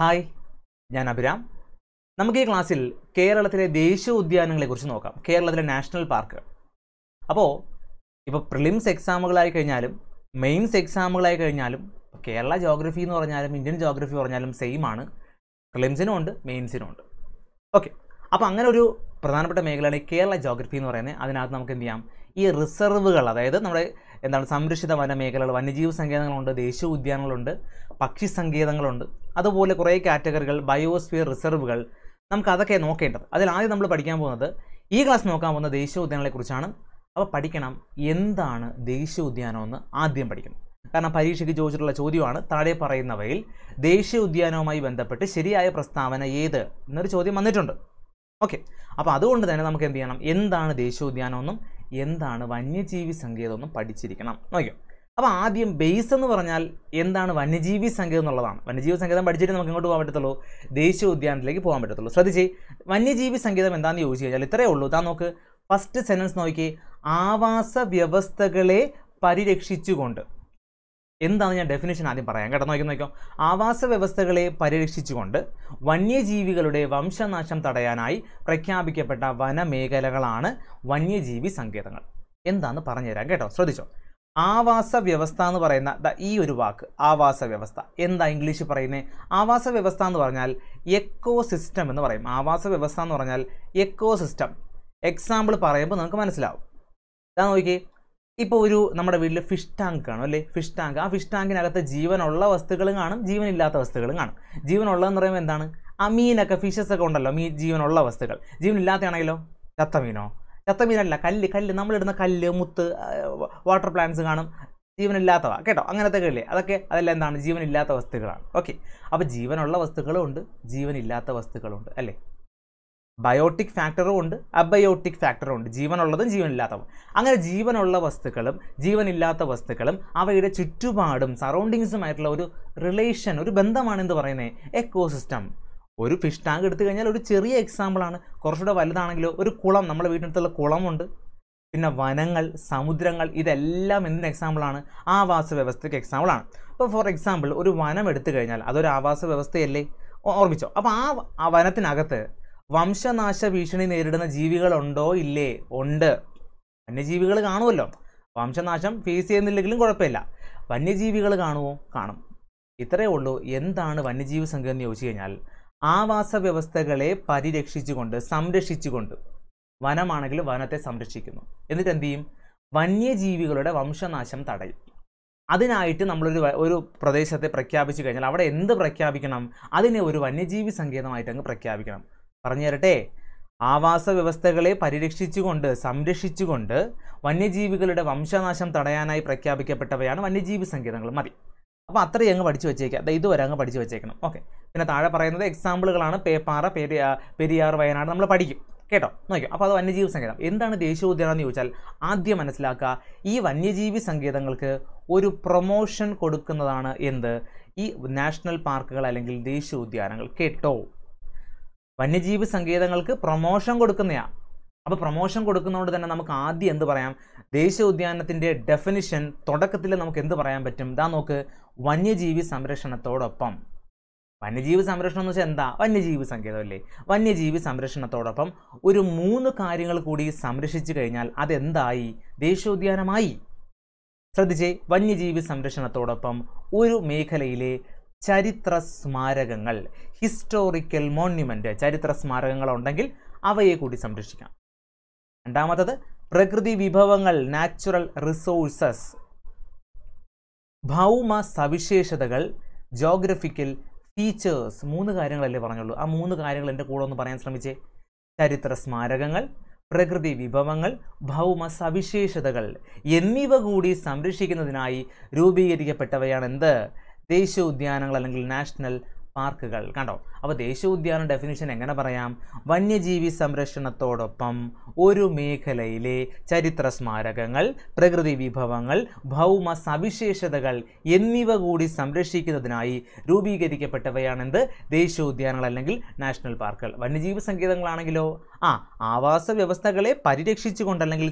hi ഞാൻ അഭിരാം നമുക്ക് ഈ ക്ലാസ്സിൽ കേരളത്തിലെ ദേശീയ ഉദ്യാനങ്ങളെ കുറിച്ച് നോക്കാം കേരളത്തിലെ നാഷണൽ പാർക്കുകൾ അപ്പോൾ ഇപ്പോൾ പ്രിലിംസ് എക്സാമുകളായി കഴിഞ്ഞാലും മെയിൻസ് എക്സാമുകളായി കഴിഞ്ഞാലും കേരള ജോഗ്രഫി എന്ന് പറഞ്ഞാലും ഇന്ത്യൻ ജോഗ്രഫി പറഞ്ഞാലും സെയിം ആണ് പ്രിലിംസിനും ഉണ്ട് മെയിൻസിനും ഉണ്ട് ഓക്കെ അപ്പോൾ അങ്ങനെ ഒരു പ്രധാനപ്പെട്ട മേഖലയാണ് ഈ കേരള ജോഗ്രഫി എന്ന് പറയുന്നത് അതിനകത്ത് നമുക്ക് എന്ത് ചെയ്യാം ഈ റിസർവുകൾ അതായത് നമ്മുടെ എന്താണ് സംരക്ഷിത വനമേഖലകൾ വന്യജീവി സങ്കേതങ്ങളുണ്ട് ദേശീയ ഉദ്യാനങ്ങളുണ്ട് പക്ഷി സങ്കേതങ്ങളുണ്ട് അതുപോലെ കുറേ കാറ്റഗറികൾ ബയോസ്ഫിയർ റിസർവുകൾ നമുക്ക് അതൊക്കെ നോക്കേണ്ടത് അതിൽ ആദ്യം നമ്മൾ പഠിക്കാൻ പോകുന്നത് ഈ ക്ലാസ് നോക്കാൻ പോകുന്ന ദേശീയ ഉദ്യാനങ്ങളെക്കുറിച്ചാണ് അപ്പോൾ പഠിക്കണം എന്താണ് ദേശീയ ഉദ്യാനം എന്ന് ആദ്യം പഠിക്കണം കാരണം പരീക്ഷയ്ക്ക് ചോദിച്ചിട്ടുള്ള ചോദ്യമാണ് താഴെ പറയുന്നവയിൽ ദേശീയ ഉദ്യാനവുമായി ബന്ധപ്പെട്ട് ശരിയായ പ്രസ്താവന ഏത് എന്നൊരു ചോദ്യം വന്നിട്ടുണ്ട് ഓക്കെ അപ്പോൾ അതുകൊണ്ട് തന്നെ നമുക്ക് എന്ത് ചെയ്യണം എന്താണ് ദേശീയ ഉദ്യാനമെന്നും എന്താണ് വന്യജീവി സങ്കേതമെന്നും പഠിച്ചിരിക്കണം നോക്കിയോ അപ്പോൾ ആദ്യം ബേസ് എന്ന് പറഞ്ഞാൽ എന്താണ് വന്യജീവി സങ്കേതം എന്നുള്ളതാണ് വന്യജീവി സങ്കേതം പഠിച്ചിട്ട് നമുക്ക് ഇങ്ങോട്ട് പോകാൻ പറ്റത്തുള്ളൂ ദേശീയ ഉദ്യാനത്തിലേക്ക് പോകാൻ പറ്റത്തുള്ളൂ ശ്രദ്ധിച്ചേ വന്യജീവി സങ്കേതം എന്താണെന്ന് ചോദിച്ചു കഴിഞ്ഞാൽ ഇത്രയേ ഉള്ളൂ താ നോക്ക് ഫസ്റ്റ് സെൻറ്റൻസ് നോക്കി ആവാസ വ്യവസ്ഥകളെ പരിരക്ഷിച്ചുകൊണ്ട് എന്താണ് ഞാൻ ഡെഫിനേഷൻ ആദ്യം പറയാം കേട്ടോ നോക്കി നോക്കിയോ ആവാസ വ്യവസ്ഥകളെ പരിരക്ഷിച്ചുകൊണ്ട് വന്യജീവികളുടെ വംശനാശം തടയാനായി പ്രഖ്യാപിക്കപ്പെട്ട വനമേഖലകളാണ് വന്യജീവി സങ്കേതങ്ങൾ എന്താന്ന് പറഞ്ഞുതരാം കേട്ടോ ശ്രദ്ധിച്ചോ ആവാസ വ്യവസ്ഥ എന്ന് പറയുന്ന ദാ ഈ ഒരു വാക്ക് ആവാസ വ്യവസ്ഥ എന്താ ഇംഗ്ലീഷ് പറയുന്നത് ആവാസ വ്യവസ്ഥ എന്ന് പറഞ്ഞാൽ എക്കോ സിസ്റ്റം എന്ന് പറയും ആവാസ വ്യവസ്ഥ എന്ന് പറഞ്ഞാൽ എക്കോ സിസ്റ്റം എക്സാമ്പിൾ പറയുമ്പോൾ നമുക്ക് മനസ്സിലാവും ഇതാ നോക്കിയേ ഇപ്പോൾ ഒരു നമ്മുടെ വീട്ടിൽ ഫിഷ് ടാങ്ക് കാണും അല്ലേ ഫിഷ് ടാങ്ക് ആ ഫിഷ് ടാങ്കിനകത്ത് ജീവനുള്ള വസ്തുക്കളും കാണും ജീവനില്ലാത്ത വസ്തുക്കളും കാണും ജീവനുള്ളതെന്ന് പറയുമ്പോൾ എന്താണ് ആ മീനൊക്കെ ഫിഷസ് ഒക്കെ ഉണ്ടല്ലോ മീൻ ജീവനുള്ള വസ്തുക്കൾ ജീവനില്ലാത്തയാണെങ്കിലോ ചത്ത മീനോ ചത്ത മീനല്ല കല്ല് കല്ല് നമ്മളിടുന്ന കല്ല് മുത്ത് വാട്ടർ പ്ലാന്റ്സ് കാണും ജീവനില്ലാത്തവ കേട്ടോ അങ്ങനത്തെ ഇല്ലേ അതൊക്കെ അതെല്ലാം എന്താണ് ജീവനില്ലാത്ത വസ്തുക്കളാണ് ഓക്കെ അപ്പോൾ ജീവനുള്ള വസ്തുക്കളും ഉണ്ട് ജീവനില്ലാത്ത വസ്തുക്കളും ഉണ്ട് അല്ലേ ബയോട്ടിക് ഫാക്ടറും ഉണ്ട് അബയോട്ടിക് ഫാക്ടറും ഉണ്ട് ജീവനുള്ളതും ജീവനില്ലാത്തതും അങ്ങനെ ജീവനുള്ള വസ്തുക്കളും ജീവനില്ലാത്ത വസ്തുക്കളും അവയുടെ ചുറ്റുപാടും സറൗണ്ടിങ്സുമായിട്ടുള്ള ഒരു റിലേഷൻ ഒരു ബന്ധമാണ് എന്ത് പറയുന്നത് എക്കോസിസ്റ്റം ഒരു ഫിഷ് ടാങ്ക് എടുത്തു കഴിഞ്ഞാൽ ഒരു ചെറിയ എക്സാമ്പിളാണ് കുറച്ചുകൂടെ വലുതാണെങ്കിലോ ഒരു കുളം നമ്മുടെ വീട്ടിനടുത്തുള്ള കുളമുണ്ട് പിന്നെ വനങ്ങൾ സമുദ്രങ്ങൾ ഇതെല്ലാം എന്തിന് എക്സാമ്പിളാണ് ആവാസ വ്യവസ്ഥയ്ക്ക് എക്സാമ്പിളാണ് ഇപ്പോൾ ഫോർ എക്സാമ്പിൾ ഒരു വനം എടുത്തു കഴിഞ്ഞാൽ അതൊരു ആവാസ വ്യവസ്ഥയല്ലേ ഓർമ്മിച്ചോ അപ്പോൾ ആ ആ വനത്തിനകത്ത് വംശനാശ ഭീഷണി നേരിടുന്ന ജീവികളുണ്ടോ ഇല്ലേ ഉണ്ട് വന്യജീവികൾ കാണുമല്ലോ വംശനാശം ഫേസ് ചെയ്യുന്നില്ലെങ്കിലും കുഴപ്പമില്ല വന്യജീവികൾ കാണുമോ കാണും ഇത്രയേ ഉള്ളൂ എന്താണ് വന്യജീവി സംഘം എന്ന് ചോദിച്ചു കഴിഞ്ഞാൽ ആവാസ വ്യവസ്ഥകളെ പരിരക്ഷിച്ചുകൊണ്ട് സംരക്ഷിച്ചുകൊണ്ട് വനമാണെങ്കിൽ വനത്തെ സംരക്ഷിക്കുന്നു എന്നിട്ട് എന്ത് ചെയ്യും വന്യജീവികളുടെ വംശനാശം തടയും അതിനായിട്ട് നമ്മളൊരു ഒരു പ്രദേശത്തെ പ്രഖ്യാപിച്ചു കഴിഞ്ഞാൽ അവിടെ എന്ത് പ്രഖ്യാപിക്കണം അതിനെ ഒരു വന്യജീവി സങ്കേതമായിട്ട് അങ്ങ് പ്രഖ്യാപിക്കണം പറഞ്ഞു തരട്ടെ ആവാസ വ്യവസ്ഥകളെ പരിരക്ഷിച്ചുകൊണ്ട് സംരക്ഷിച്ചുകൊണ്ട് വന്യജീവികളുടെ വംശനാശം തടയാനായി പ്രഖ്യാപിക്കപ്പെട്ടവയാണ് വന്യജീവി സങ്കേതങ്ങൾ മതി അപ്പോൾ അത്രയും അങ്ങ് പഠിച്ചു വെച്ചേക്കാം ഇതുവരെ അങ്ങ് പഠിച്ചു വെച്ചേക്കണം ഓക്കെ പിന്നെ താഴെ പറയുന്നത് എക്സാമ്പിളുകളാണ് പേപ്പാറ പെരിയാ പെരിയാർ വയനാട് നമ്മൾ പഠിക്കും കേട്ടോ നോക്കിയോ അപ്പോൾ അത് വന്യജീവി സങ്കേതം എന്താണ് ദേശീയോദ്യാനം എന്ന് ചോദിച്ചാൽ ആദ്യം മനസ്സിലാക്കുക ഈ വന്യജീവി സങ്കേതങ്ങൾക്ക് ഒരു പ്രൊമോഷൻ കൊടുക്കുന്നതാണ് എന്ത് ഈ നാഷണൽ പാർക്കുകൾ അല്ലെങ്കിൽ ദേശീയോദ്യാനങ്ങൾ കേട്ടോ വന്യജീവി സങ്കേതങ്ങൾക്ക് പ്രൊമോഷൻ കൊടുക്കുന്നതാണ് അപ്പോൾ പ്രൊമോഷൻ കൊടുക്കുന്നതുകൊണ്ട് തന്നെ നമുക്ക് ആദ്യം എന്ത് പറയാം ദേശീയ ഉദ്യാനത്തിൻ്റെ ഡെഫിനിഷൻ തുടക്കത്തിൽ നമുക്ക് എന്ത് പറയാൻ പറ്റും ഇതാ നോക്ക് വന്യജീവി സംരക്ഷണത്തോടൊപ്പം വന്യജീവി സംരക്ഷണം എന്ന് വെച്ചാൽ എന്താ വന്യജീവി സങ്കേതമല്ലേ വന്യജീവി സംരക്ഷണത്തോടൊപ്പം ഒരു മൂന്ന് കാര്യങ്ങൾ കൂടി സംരക്ഷിച്ചു കഴിഞ്ഞാൽ അതെന്തായി ദേശീയോദ്യാനമായി ശ്രദ്ധിച്ചേ വന്യജീവി സംരക്ഷണത്തോടൊപ്പം ഒരു മേഖലയിലെ ചരിത്ര സ്മാരകങ്ങൾ ഹിസ്റ്റോറിക്കൽ മോണ്യുമെൻ്റ് ചരിത്ര സ്മാരകങ്ങൾ ഉണ്ടെങ്കിൽ അവയെ കൂടി സംരക്ഷിക്കാം രണ്ടാമത്തത് പ്രകൃതി വിഭവങ്ങൾ നാച്ചുറൽ റിസോഴ്സസ് ഭൗമ സവിശേഷതകൾ ജോഗ്രഫിക്കൽ ഫീച്ചേഴ്സ് മൂന്ന് കാര്യങ്ങളല്ലേ പറഞ്ഞുള്ളൂ ആ മൂന്ന് കാര്യങ്ങൾ എൻ്റെ കൂടെ ഒന്ന് പറയാൻ ശ്രമിച്ചേ ചരിത്ര സ്മാരകങ്ങൾ പ്രകൃതി വിഭവങ്ങൾ ഭൗമ സവിശേഷതകൾ എന്നിവ കൂടി സംരക്ഷിക്കുന്നതിനായി രൂപീകരിക്കപ്പെട്ടവയാണ് എന്ത് ദേശീയ ഉദ്യാനങ്ങൾ അല്ലെങ്കിൽ നാഷണൽ പാർക്കുകൾ കണ്ടോ അപ്പോൾ ദേശീയോദ്യാന ഡെഫിനിഷൻ എങ്ങനെ പറയാം വന്യജീവി സംരക്ഷണത്തോടൊപ്പം ഒരു മേഖലയിലെ ചരിത്ര സ്മാരകങ്ങൾ പ്രകൃതി വിഭവങ്ങൾ ഭൗമ സവിശേഷതകൾ എന്നിവ കൂടി സംരക്ഷിക്കുന്നതിനായി രൂപീകരിക്കപ്പെട്ടവയാണെന്ത് ദേശീയോദ്യാനങ്ങൾ അല്ലെങ്കിൽ നാഷണൽ പാർക്കുകൾ വന്യജീവി സങ്കേതങ്ങളാണെങ്കിലോ ആ ആവാസ വ്യവസ്ഥകളെ പരിരക്ഷിച്ചുകൊണ്ട് അല്ലെങ്കിൽ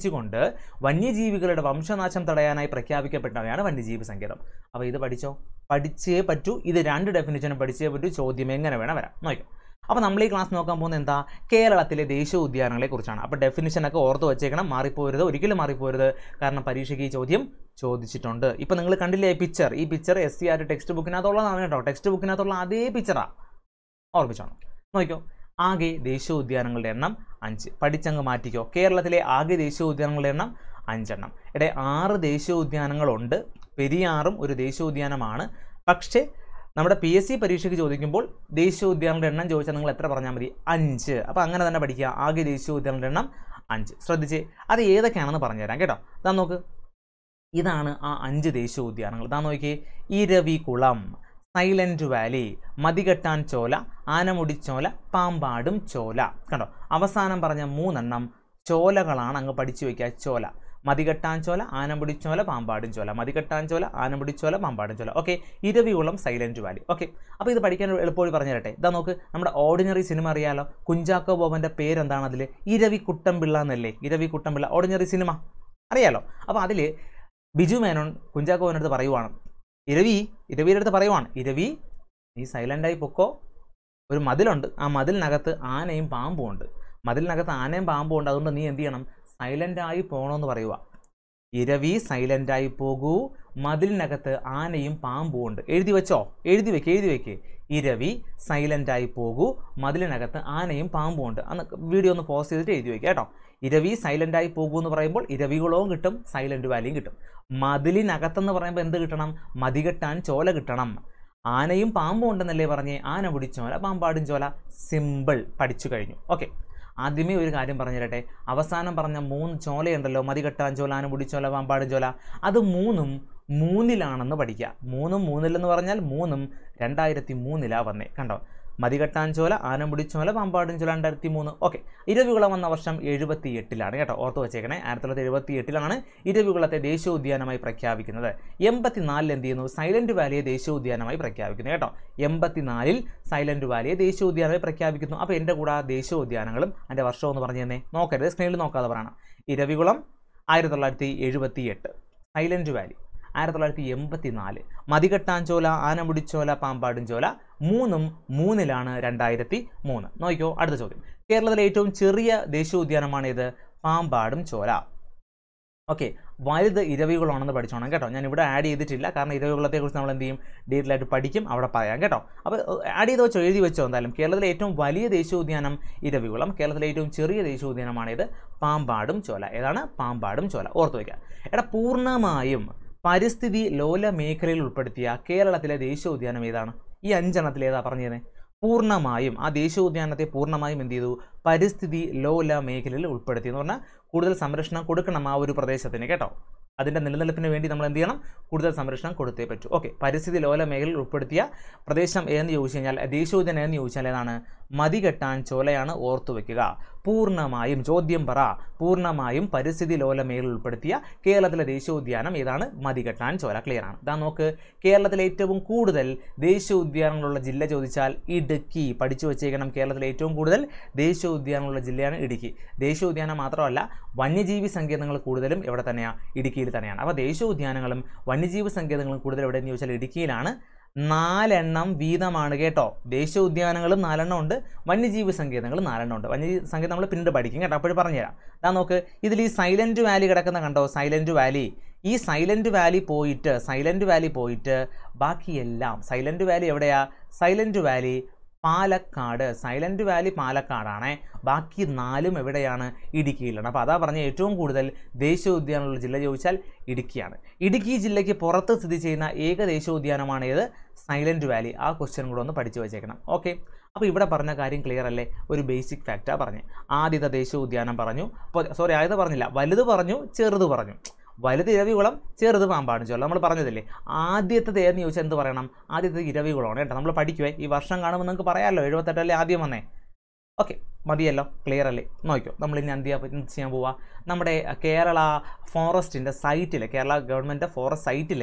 സംരക്ഷിച്ചുകൊണ്ട് വന്യജീവികളുടെ വംശനാശം തടയാനായി പ്രഖ്യാപിക്കപ്പെട്ടവയാണ് വന്യജീവി സങ്കേതം അപ്പോൾ ഇത് പഠിച്ചോ പഠിച്ചേ പറ്റൂ ഇത് രണ്ട് ഡെഫിനിഷനും പഠിച്ചേ പറ്റൂ ചോദ്യം എങ്ങനെ വേണം വരാം നോക്കാം അപ്പോൾ നമ്മൾ ഈ ക്ലാസ് നോക്കാൻ പോകുന്നത് എന്താ കേരളത്തിലെ ദേശീയ ഉദ്യാനങ്ങളെ കുറിച്ചാണ് അപ്പോൾ ഡെഫിനിഷനൊക്കെ ഓർത്ത് വെച്ചേക്കണം മാറിപ്പോരുത് ഒരിക്കലും മാറിപ്പോരുത് കാരണം പരീക്ഷയ്ക്ക് ഈ ചോദ്യം ചോദിച്ചിട്ടുണ്ട് ഇപ്പോൾ നിങ്ങൾ കണ്ടില്ലേ പിക്ചർ ഈ picture S C R text ബുക്കിനകത്തുള്ളതാണ് കേട്ടോ ടെക്സ്റ്റ് ബുക്കിനകത്തുള്ള അതേ പിക്ചറാണ് ഓർമ്മിച്ചോണം നോക്കിയോ ആകെ ദേശീയ ഉദ്യാനങ്ങളുടെ എണ്ണം അഞ്ച് പഠിച്ചങ്ങ് മാറ്റിക്കോ കേരളത്തിലെ ആകെ ദേശീയ ഉദ്യാനങ്ങളുടെ എണ്ണം അഞ്ചെണ്ണം ഇവിടെ ആറ് ദേശീയ ഉദ്യാനങ്ങളുണ്ട് പെരിയാറും ഒരു ദേശീയ ഉദ്യാനമാണ് പക്ഷേ നമ്മുടെ പി എസ് സി പരീക്ഷയ്ക്ക് ചോദിക്കുമ്പോൾ ദേശീയ ഉദ്യാനങ്ങളുടെ എണ്ണം ചോദിച്ചാൽ നിങ്ങൾ എത്ര പറഞ്ഞാൽ മതി അഞ്ച് അപ്പോൾ അങ്ങനെ തന്നെ പഠിക്കുക ആകെ ദേശീയ ഉദ്യാനങ്ങളുടെ എണ്ണം അഞ്ച് ശ്രദ്ധിച്ച് അത് ഏതൊക്കെയാണെന്ന് പറഞ്ഞുതരാം കേട്ടോ ഇതാ നോക്ക് ഇതാണ് ആ അഞ്ച് ദേശീയ ഉദ്യാനങ്ങൾ ഇതാ നോക്കിയേ ഇരവികുളം സൈലന്റ് വാലി മതികെട്ടാൻ ചോല ആനമുടിച്ചോല പാമ്പാടും ചോല കണ്ടോ അവസാനം പറഞ്ഞ മൂന്നെണ്ണം ചോലകളാണ് അങ്ങ് പഠിച്ചു വയ്ക്കുക ചോല മതികെട്ടാൻ ചോല ആനമുടിച്ചോല പാമ്പാടും ചോല മതികെട്ടാൻ ചോല ആനമുടിച്ചോല പാമ്പാടും ചോല ഓക്കെ ഇരവികുളം സൈലന്റ് വാലി ഓക്കെ അപ്പോൾ ഇത് പഠിക്കാൻ എളുപ്പമായി പറഞ്ഞു തരട്ടെ ഇതാ നോക്ക് നമ്മുടെ ഓർഡിനറി സിനിമ അറിയാലോ കുഞ്ചാക്കോ ബോബൻ്റെ പേരെന്താണ് അതിൽ ഇരവി കുട്ടമ്പിള്ള എന്നല്ലേ ഇരവി കുട്ടമ്പിള്ള ഓർഡിനറി സിനിമ അറിയാലോ അപ്പോൾ അതിൽ ബിജു മേനോൻ കുഞ്ചാക്കോ ബോബനടുത്ത് പറയുവാണ് ഇരവി ഇരവിയുടെ അടുത്ത് പറയുവാണ് ഇരവി നീ സൈലൻ്റായി പൊക്കോ ഒരു മതിലുണ്ട് ആ മതിലിനകത്ത് ആനയും പാമ്പും ഉണ്ട് മതിലിനകത്ത് ആനയും പാമ്പും ഉണ്ട് അതുകൊണ്ട് നീ എന്ത് ചെയ്യണം സൈലൻ്റായി പോകണമെന്ന് പറയുക ഇരവി സൈലൻ്റായി പോകൂ മതിലിനകത്ത് ആനയും പാമ്പും ഉണ്ട് എഴുതി വെച്ചോ എഴുതി വെക്ക് എഴുതി വെക്ക് ഇരവി സൈലൻ്റായി പോകൂ മതിലിനകത്ത് ആനയും പാമ്പും ഉണ്ട് അന്ന് വീഡിയോ ഒന്ന് പോസ്റ്റ് ചെയ്തിട്ട് എഴുതി വെക്കുക കേട്ടോ ഇരവി സൈലൻ്റായി പോകൂ എന്ന് പറയുമ്പോൾ ഇരവികുളവും കിട്ടും സൈലൻ്റ് വാലിയും കിട്ടും മതിലിനകത്തെന്ന് പറയുമ്പോൾ എന്ത് കിട്ടണം മതികെട്ടാൻ ചോല കിട്ടണം ആനയും പാമ്പും ഉണ്ടെന്നല്ലേ പറഞ്ഞേ ആന പിടിച്ചോല പാമ്പാടും ചോല സിമ്പിൾ പഠിച്ചു കഴിഞ്ഞു ഓക്കെ ആദ്യമേ ഒരു കാര്യം പറഞ്ഞു തരട്ടെ അവസാനം പറഞ്ഞ മൂന്ന് ചോലയുണ്ടല്ലോ മതികെട്ടാൻ ചോല ആന പിടിച്ചോല പാമ്പാടും ചോല അത് മൂന്നും മൂന്നിലാണെന്ന് പഠിക്കുക മൂന്നും മൂന്നിലെന്ന് പറഞ്ഞാൽ മൂന്നും രണ്ടായിരത്തി മൂന്നിലാണ് വന്നേ കണ്ടോ മതികെട്ടാൻ ചോല ആനമുടിച്ചോല പാമ്പാടും ചോല രണ്ടായിരത്തി മൂന്ന് ഓക്കെ ഇരവികുളം വന്ന വർഷം എഴുപത്തി എട്ടിലാണ് കേട്ടോ ഓർത്ത് വെച്ചേക്കണേ ആയിരത്തി തൊള്ളായിരത്തി എഴുപത്തി എട്ടിലാണ് ഇരവികുളത്തെ ദേശീയ ഉദ്യാനമായി പ്രഖ്യാപിക്കുന്നത് എൺപത്തിനാലിൽ എന്ത് ചെയ്യുന്നു സൈലന്റ് വാലിയെ ദേശീയ ഉദ്യാനമായി പ്രഖ്യാപിക്കുന്നു കേട്ടോ എൺപത്തിനാലിൽ സൈലന്റ് വാലിയെ ദേശീയ ഉദ്യാനമായി പ്രഖ്യാപിക്കുന്നു അപ്പോൾ എൻ്റെ കൂടെ ആ ദേശീയ ഉദ്യാനങ്ങളും അതിൻ്റെ വർഷം എന്ന് പറഞ്ഞു തന്നെ നോക്കരുത് സ്ക്രീനിൽ നോക്കാതെ പറയണം ഇരവികുളം ആയിരത്തി തൊള്ളായിരത്തി എഴുപത്തി എട്ട് സൈലന്റ് വാലി ആയിരത്തി തൊള്ളായിരത്തി എൺപത്തി നാല് മതികെട്ടാഞ്ചോല ആനമുടിച്ചോല പാമ്പാടും ചോല മൂന്നും മൂന്നിലാണ് രണ്ടായിരത്തി മൂന്ന് നോക്കിക്കോ അടുത്ത ചോദ്യം കേരളത്തിലെ ഏറ്റവും ചെറിയ ദേശീയോദ്യാനമാണ് ഇത് പാമ്പാടും ചോല ഓക്കെ വലുത് ഇരവികുളമാണെന്ന് പഠിച്ചോണം കേട്ടോ ഞാൻ ഇവിടെ ആഡ് ചെയ്തിട്ടില്ല കാരണം ഇരവികുളത്തെക്കുറിച്ച് നമ്മൾ എന്ത് ചെയ്യും ഡീറ്റെയിൽ ആയിട്ട് പഠിക്കും അവിടെ പറയാം കേട്ടോ അപ്പോൾ ആഡ് ചെയ്ത് വെച്ചോ എഴുതി വെച്ചോ എന്തായാലും കേരളത്തിലെ ഏറ്റവും വലിയ ദേശീയോദ്യാനം ഇരവികുളം കേരളത്തിലെ ഏറ്റവും ചെറിയ ദേശീയോദ്യാനമാണ് ഇത് പാമ്പാടും ചോല ഏതാണ് പാമ്പാടും ചോല ഓർത്ത് വയ്ക്കുക എടാ പൂർണ്ണമായും പരിസ്ഥിതി ലോല മേഖലയിൽ ഉൾപ്പെടുത്തിയ കേരളത്തിലെ ദേശീയോദ്യാനം ഏതാണ് ഈ അഞ്ചെണ്ണത്തിൽ ഏതാ പറഞ്ഞത് പൂർണ്ണമായും ആ ദേശീയോദ്യാനത്തെ പൂർണ്ണമായും എന്ത് ചെയ്തു പരിസ്ഥിതി ലോല മേഖലയിൽ ഉൾപ്പെടുത്തി എന്ന് പറഞ്ഞാൽ കൂടുതൽ സംരക്ഷണം കൊടുക്കണം ആ ഒരു പ്രദേശത്തിന് കേട്ടോ അതിൻ്റെ നിലനിൽപ്പിന് വേണ്ടി നമ്മൾ എന്ത് ചെയ്യണം കൂടുതൽ സംരക്ഷണം കൊടുത്തേ പറ്റൂ ഓക്കെ പരിസ്ഥിതി ലോല മേഖലയിൽ ഉൾപ്പെടുത്തിയ പ്രദേശം ഏതെന്ന് ചോദിച്ചു കഴിഞ്ഞാൽ ദേശീയോദ്യാനം ഏതെന്ന് ചോദിച്ചാൽ ഏതാണ് മതികെട്ടാൻ ചോലയാണ് ഓർത്തു വെക്കുക പൂർണ്ണമായും ചോദ്യം പറ പൂർണ്ണമായും പരിസ്ഥിതി ലോല മേഖലയിൽ ഉൾപ്പെടുത്തിയ കേരളത്തിലെ ദേശീയോദ്യാനം ഏതാണ് മതികെട്ടാൻ ചോല ക്ലിയർ ആണ് ഇതാ നോക്ക് കേരളത്തിലെ ഏറ്റവും കൂടുതൽ ദേശീയോദ്യാനങ്ങളുള്ള ജില്ല ചോദിച്ചാൽ ഇടുക്കി പഠിച്ചു വെച്ചേക്കണം കേരളത്തിലെ ഏറ്റവും കൂടുതൽ ദേശീയോദ്യാനങ്ങളുള്ള ജില്ലയാണ് ഇടുക്കി ദേശീയോദ്യാനം മാത്രമല്ല വന്യജീവി സങ്കേതങ്ങൾ കൂടുതലും ഇവിടെ തന്നെയാണ് ഇടുക്കിയിൽ തന്നെയാണ് അപ്പോൾ ദേശീയോദ്യാനങ്ങളും വന്യജീവി സങ്കേതങ്ങളും കൂടുതൽ എവിടെയെന്ന് ചോദിച്ചാൽ ഇടുക്കിയിലാണ് നാലെണ്ണം വീതമാണ് കേട്ടോ ദേശീയ ഉദ്യാനങ്ങളും നാലെണ്ണം ഉണ്ട് വന്യജീവി സങ്കേതങ്ങളും നാലെണ്ണം ഉണ്ട് വന്യജീവി സങ്കേതം നമ്മൾ പിന്നീട് പഠിക്കും കേട്ടോ അപ്പോഴും പറഞ്ഞുതരാം അതാ നോക്ക് ഇതിൽ ഈ സൈലന്റ് വാലി കിടക്കുന്ന കണ്ടോ സൈലന്റ് വാലി ഈ സൈലന്റ് വാലി പോയിട്ട് സൈലന്റ് വാലി പോയിട്ട് ബാക്കിയെല്ലാം സൈലന്റ് വാലി എവിടെയാ സൈലന്റ് വാലി പാലക്കാട് സൈലന്റ് വാലി പാലക്കാടാണ് ബാക്കി നാലും എവിടെയാണ് ഇടുക്കിയിലാണ് അപ്പോൾ അതാ പറഞ്ഞ ഏറ്റവും കൂടുതൽ ദേശീയോദ്യാനമുള്ള ജില്ല ചോദിച്ചാൽ ഇടുക്കിയാണ് ഇടുക്കി ജില്ലയ്ക്ക് പുറത്ത് സ്ഥിതി ചെയ്യുന്ന ഏക ദേശീയോദ്യാനമാണ് ഏത് സൈലന്റ് വാലി ആ ക്വസ്റ്റ്യൻ കൂടെ ഒന്ന് പഠിച്ചു വെച്ചേക്കണം ഓക്കെ അപ്പോൾ ഇവിടെ പറഞ്ഞ കാര്യം ക്ലിയർ അല്ലേ ഒരു ബേസിക് ഫാക്റ്റാണ് പറഞ്ഞു ആദ്യത്തെ ദേശീയോദ്യാനം പറഞ്ഞു അപ്പോൾ സോറി ആദ്യത്തെ പറഞ്ഞില്ല വലുത് പറഞ്ഞു ചെറുത് പറഞ്ഞു വലുത് ഇരവികുളം ചെറുത് പാമ്പാടും ചോല നമ്മൾ പറഞ്ഞതില്ലേ ആദ്യത്തെ ഏതെന്ന് ചോദിച്ചാൽ എന്ത് പറയണം ആദ്യത്തെ ഇരവികുളമാണ് കേട്ടോ നമ്മൾ പഠിക്കുവേ ഈ വർഷം കാണുമ്പോൾ നിങ്ങൾക്ക് പറയാമല്ലോ എഴുപത്തെട്ടല്ലേ ആദ്യം വന്നേ ഓക്കെ മതിയല്ലോ ക്ലിയർ അല്ലേ നോക്കിയോ നമ്മൾ ഇനി എന്ത് ചെയ്യാൻ എന്ത് ചെയ്യാൻ പോവാ നമ്മുടെ കേരള ഫോറസ്റ്റിൻ്റെ സൈറ്റിൽ കേരള ഗവൺമെൻറ് ഫോറസ്റ്റ് സൈറ്റിൽ